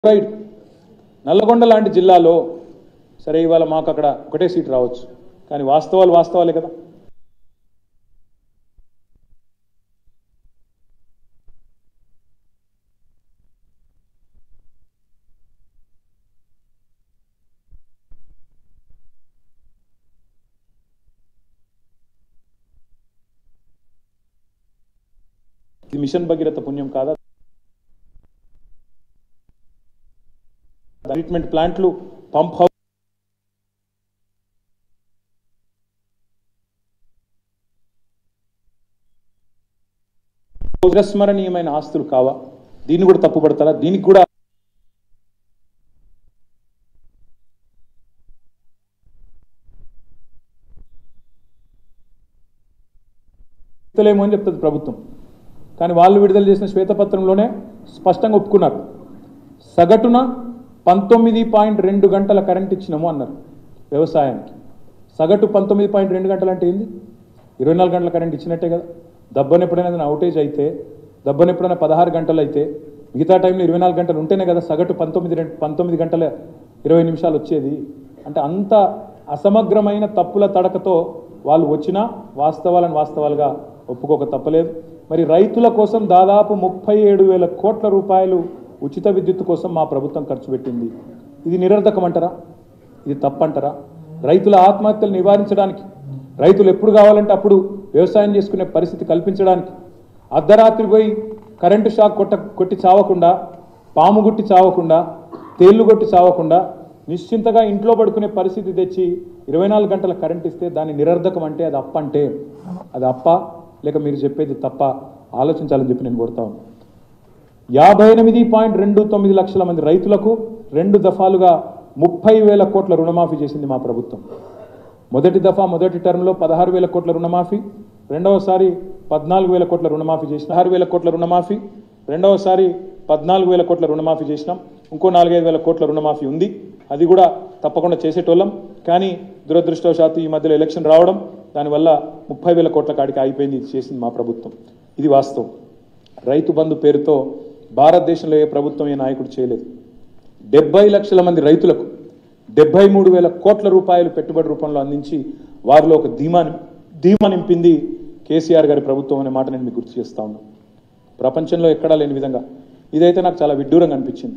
Right Nalgonda లాంటి జిల్లాలో సరే ఇవాళ మాకు అక్కడ ఒకటే సీట్ రావచ్చు కానీ వాస్తవాలు వాస్తవాలే కదా ఇది మిషన్ భగీరథ పుణ్యం కాదా ట్రీట్మెంట్ ప్లాంట్లు పంప్ హౌస్ చిరస్మరణీయమైన ఆస్తులు కావా దీన్ని కూడా తప్పుపడతారా దీనికి కూడా లేమో అని చెప్తుంది ప్రభుత్వం కానీ వాళ్ళు విడుదల చేసిన శ్వేతపత్రంలోనే స్పష్టంగా ఒప్పుకున్నారు సగటున పంతొమ్మిది పాయింట్ రెండు గంటల కరెంట్ ఇచ్చినాము అన్నారు వ్యవసాయానికి సగటు పంతొమ్మిది పాయింట్ రెండు గంటలు అంటే ఏంది ఇరవై నాలుగు గంటల కరెంట్ ఇచ్చినట్టే కదా దబ్బన ఎప్పుడైనా ఏదైనా అవుటేజ్ అయితే దబ్బన ఎప్పుడైనా పదహారు గంటలు అయితే మిగతా టైంలో ఇరవై నాలుగు గంటలు ఉంటేనే కదా సగటు పంతొమ్మిది రెండు పంతొమ్మిది గంటల ఇరవై నిమిషాలు వచ్చేది అంటే అంత అసమగ్రమైన తప్పుల తడకతో వాళ్ళు వచ్చినా వాస్తవాలను వాస్తవాలుగా ఒప్పుకోక తప్పలేదు మరి రైతుల కోసం దాదాపు ముప్పై ఏడు వేల కోట్ల రూపాయలు ఉచిత విద్యుత్ కోసం మా ప్రభుత్వం ఖర్చు పెట్టింది ఇది నిరర్ధకం అంటారా ఇది తప్పంటారా రైతుల ఆత్మహత్యలు నివారించడానికి రైతులు ఎప్పుడు కావాలంటే అప్పుడు వ్యవసాయం చేసుకునే పరిస్థితి కల్పించడానికి అర్ధరాత్రి పోయి కరెంటు షాక్ కొట్ట కొట్టి చావకుండా పాము గుట్టి చావకుండా తేళ్లు కొట్టి చావకుండా నిశ్చింతగా ఇంట్లో పడుకునే పరిస్థితి తెచ్చి ఇరవై నాలుగు గంటల కరెంట్ ఇస్తే దాన్ని నిరర్ధకం అంటే అది అప్ప అంటే అది అప్ప లేక మీరు చెప్పేది తప్ప ఆలోచించాలని చెప్పి నేను కోరుతా ఉన్నాను యాభై ఎనిమిది పాయింట్ రెండు తొమ్మిది లక్షల మంది రైతులకు రెండు దఫాలుగా ముప్పై వేల కోట్ల రుణమాఫీ చేసింది మా ప్రభుత్వం మొదటి దఫా మొదటి టర్మ్లో పదహారు వేల కోట్ల రుణమాఫీ రెండవసారి పద్నాలుగు వేల కోట్ల రుణమాఫీ చేసిన ఆరు వేల కోట్ల రుణమాఫీ రెండవసారి పద్నాలుగు వేల కోట్ల రుణమాఫీ చేసినాం ఇంకో నాలుగైదు వేల కోట్ల రుణమాఫీ ఉంది అది కూడా తప్పకుండా చేసేటోళ్ళం కానీ దురదృష్టవశాత్తు ఈ మధ్యలో ఎలక్షన్ రావడం దానివల్ల ముప్పై వేల కోట్ల కాడికి ఆగిపోయింది ఇది చేసింది మా ప్రభుత్వం ఇది వాస్తవం రైతు బంధు పేరుతో భారతదేశంలో ఏ ప్రభుత్వం ఏ నాయకుడు చేయలేదు డెబ్బై లక్షల మంది రైతులకు డెబ్బై మూడు వేల కోట్ల రూపాయలు పెట్టుబడి రూపంలో అందించి వారిలో ఒక ధీమా ధీమా నింపింది కేసీఆర్ గారి ప్రభుత్వం అనే మాట నేను మీకు గుర్తు చేస్తా ఉన్నాను ప్రపంచంలో ఎక్కడా లేని విధంగా ఇదైతే నాకు చాలా విడ్డూరంగా అనిపించింది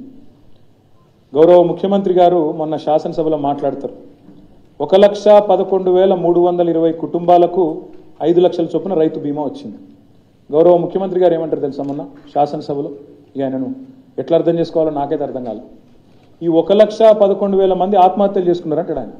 గౌరవ ముఖ్యమంత్రి గారు మొన్న శాసనసభలో మాట్లాడతారు ఒక లక్ష పదకొండు వేల మూడు వందల ఇరవై కుటుంబాలకు ఐదు లక్షల చొప్పున రైతు బీమా వచ్చింది గౌరవ ముఖ్యమంత్రి గారు ఏమంటారు తెలుసా మొన్న శాసనసభలో ఇక ఆయనను ఎట్లా అర్థం చేసుకోవాలో నాకైతే అర్థం కాలేదు ఈ ఒక లక్ష పదకొండు వేల మంది ఆత్మహత్యలు చేసుకున్నారు అంటాడు ఆయన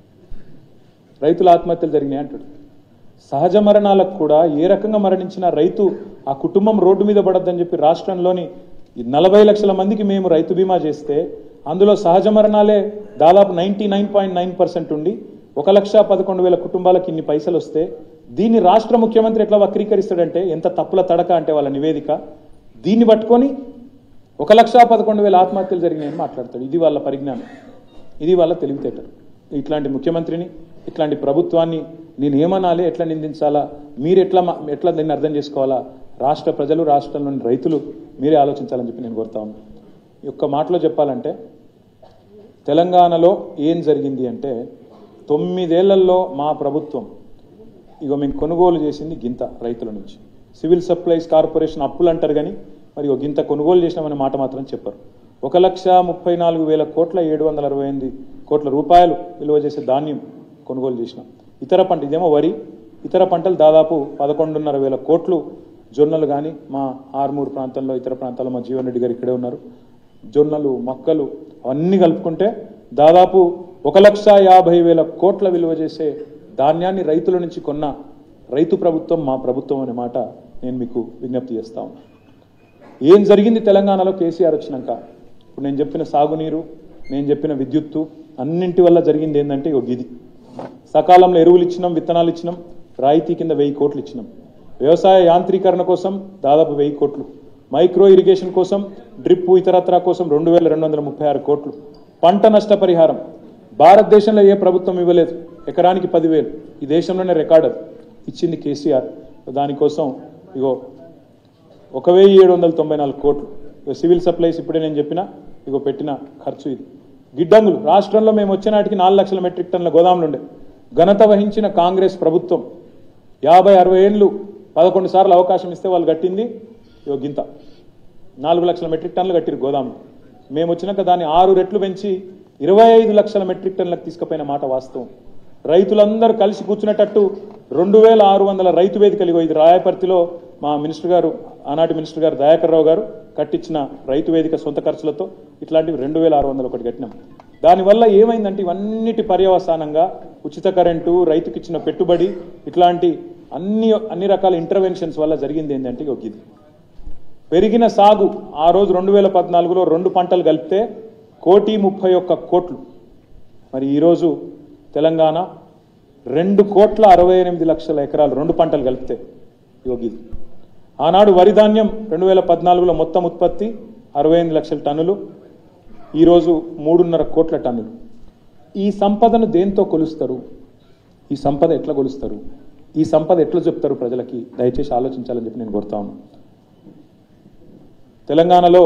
రైతుల ఆత్మహత్యలు జరిగినాయి అంటాడు సహజ మరణాలకు కూడా ఏ రకంగా మరణించిన రైతు ఆ కుటుంబం రోడ్డు మీద పడద్దని చెప్పి రాష్ట్రంలోని ఈ నలభై లక్షల మందికి మేము రైతు బీమా చేస్తే అందులో సహజ మరణాలే దాదాపు ninety nine point nine percent ఉండి ఒక లక్ష పదకొండు వేల కుటుంబాలకు ఇన్ని పైసలు వస్తే దీన్ని రాష్ట్ర ముఖ్యమంత్రి ఎట్లా వక్రీకరిస్తాడంటే ఎంత తప్పుల తడక అంటే వాళ్ళ నివేదిక దీన్ని పట్టుకొని ఒక లక్ష పదకొండు వేల ఆత్మహత్యలు జరిగినాయని మాట్లాడతాడు ఇది వాళ్ళ పరిజ్ఞానం ఇది వాళ్ళ తెలివితేటలు ఇట్లాంటి ముఖ్యమంత్రిని ఇట్లాంటి ప్రభుత్వాన్ని నేను ఏమనాలి ఎట్లా నిందించాలా మీరు ఎట్లా మా- ఎట్లా దీన్ని అర్థం చేసుకోవాలా రాష్ట్ర ప్రజలు రాష్ట్రంలోని రైతులు మీరే ఆలోచించాలని చెప్పి నేను కోరుతా ఉన్నాను ఈ ఒక్క మాటలో చెప్పాలంటే తెలంగాణలో ఏం జరిగింది అంటే తొమ్మిదేళ్లలో మా ప్రభుత్వం ఇగో మేము కొనుగోలు చేసింది గింత రైతుల నుంచి సివిల్ సప్లైస్ కార్పొరేషన్ అప్పులు అంటారు కానీ మరి ఇగో గింత కొనుగోలు చేసినామనే మాట మాత్రం చెప్పరు ఒక లక్ష ముప్పై నాలుగు వేల కోట్ల ఏడు వందల అరవై ఎనిమిది కోట్ల రూపాయలు విలువ చేసే ధాన్యం కొనుగోలు చేసినాం ఇతర పంట ఇదేమో వరి ఇతర పంటలు దాదాపు పదకొండున్నర వేల కోట్లు జొన్నలు కానీ మా ఆర్మూరు ప్రాంతంలో ఇతర ప్రాంతాల్లో మా జీవన్ రెడ్డి గారు ఇక్కడే ఉన్నారు జొన్నలు మొక్కలు అవన్నీ కలుపుకుంటే దాదాపు ఒక లక్ష యాభై వేల కోట్ల విలువ చేసే ధాన్యాన్ని రైతుల నుంచి కొన్న రైతు ప్రభుత్వం మా ప్రభుత్వం అనే మాట నేను మీకు విజ్ఞప్తి చేస్తా ఉన్నాను ఏం జరిగింది తెలంగాణలో కేసీఆర్ వచ్చినాక ఇప్పుడు నేను చెప్పిన సాగునీరు నేను చెప్పిన విద్యుత్తు అన్నింటి వల్ల జరిగింది ఏంటంటే ఒక ఇది సకాలంలో ఎరువులు ఇచ్చినాం విత్తనాలు ఇచ్చినాం రాయితీ కింద వెయ్యి కోట్లు ఇచ్చినాం వ్యవసాయ యాంత్రీకరణ కోసం దాదాపు వెయ్యి కోట్లు మైక్రో ఇరిగేషన్ కోసం డ్రిప్ ఇతరత్ర కోసం రెండు వేల రెండు వందల ముప్పై ఆరు కోట్లు పంట నష్టపరిహారం భారతదేశంలో ఏ ప్రభుత్వం ఇవ్వలేదు ఎకరానికి పదివేలు ఈ దేశంలోనే రికార్డు అది. ఇచ్చింది కేసీఆర్ దానికోసం ఇగో ఒక వెయ్యి ఏడు వందల తొంభై నాలుగు కోట్లు ఇక సివిల్ సప్లైస్ ఇప్పుడే నేను చెప్పిన ఇగో పెట్టిన ఖర్చు ఇది గిడ్డంగులు రాష్ట్రంలో మేము వచ్చే నాటికి నాలుగు లక్షల మెట్రిక్ టన్నుల గోదాములు ఉండే ఘనత వహించిన కాంగ్రెస్ ప్రభుత్వం యాభై అరవై ఏళ్ళు పదకొండు సార్లు అవకాశం ఇస్తే వాళ్ళు కట్టింది ఇగో గింత నాలుగు లక్షల మెట్రిక్ టన్నులు కట్టిరు గోదాములు మేము వచ్చినాక దాన్ని ఆరు రెట్లు పెంచి ఇరవై ఐదు లక్షల మెట్రిక్ టన్నులకు తీసుకుపోయిన మాట వాస్తవం రైతులందరూ కలిసి కూర్చునేటట్టు రెండు వేల ఆరు వందల రైతు వేదికలు ఇగో ఇది రాయపర్తిలో మా మినిస్టర్ గారు ఆనాటి మినిస్టర్ గారు దయాకర్ రావు గారు కట్టించిన రైతు వేదిక సొంత ఖర్చులతో ఇట్లాంటివి రెండు వేల ఆరు వందలు ఒకటి కట్టినాం దానివల్ల ఏమైందంటే ఇవన్నిటి పర్యవసానంగా ఉచిత కరెంటు రైతుకి ఇచ్చిన పెట్టుబడి ఇట్లాంటి అన్ని అన్ని రకాల ఇంటర్వెన్షన్స్ వల్ల జరిగింది ఏంటంటే ఇగో ఇది పెరిగిన సాగు ఆ రోజు రెండు వేల పద్నాలుగులో రెండు పంటలు కలిపితే కోటి ముప్పై ఒక్క కోట్లు మరి ఈరోజు తెలంగాణ రెండు కోట్ల అరవై ఎనిమిది లక్షల ఎకరాలు రెండు పంటలు కలిపితే యోగి ఆనాడు వరి ధాన్యం రెండు వేల పద్నాలుగులో మొత్తం ఉత్పత్తి అరవై ఎనిమిది లక్షల టన్నులు ఈరోజు మూడున్నర కోట్ల టన్నులు ఈ సంపదను దేంతో కొలుస్తారు ఈ సంపద ఎట్లా కొలుస్తారు ఈ సంపద ఎట్లా చెప్తారు ప్రజలకి దయచేసి ఆలోచించాలని చెప్పి నేను కోరుతా ఉన్నాను తెలంగాణలో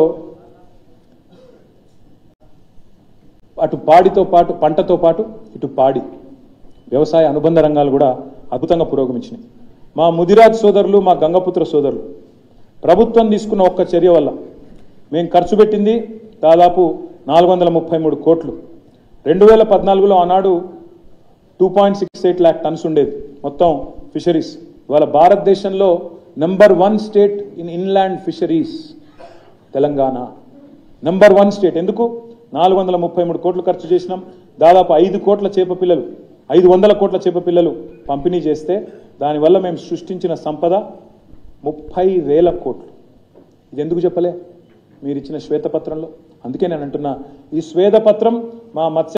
అటు పాడితో పాటు పంటతో పాటు ఇటు పాడి వ్యవసాయ అనుబంధ రంగాలు కూడా అద్భుతంగా పురోగమించినాయి మా ముదిరాజ్ సోదరులు మా గంగపుత్ర సోదరులు ప్రభుత్వం తీసుకున్న ఒక్క చర్య వల్ల మేము ఖర్చు పెట్టింది దాదాపు నాలుగు వందల ముప్పై మూడు కోట్లు రెండు వేల పద్నాలుగులో ఆనాడు two point six eight lakh tons ఉండేది మొత్తం ఫిషరీస్ ఇవాళ భారతదేశంలో number one state in inland fisheries Telangana number one state ఎందుకు నాలుగు వందల ముప్పై మూడు కోట్లు ఖర్చు చేసినాం దాదాపు ఐదు కోట్ల చేప పిల్లలు ఐదు వందల కోట్ల చేప పిల్లలు పంపిణీ చేస్తే దానివల్ల మేము సృష్టించిన సంపద ముప్పై వేల కోట్లు ఇది ఎందుకు చెప్పలే మీరు ఇచ్చిన శ్వేతపత్రంలో అందుకే నేను అంటున్నా ఈ శ్వేతపత్రం మా మత్స్య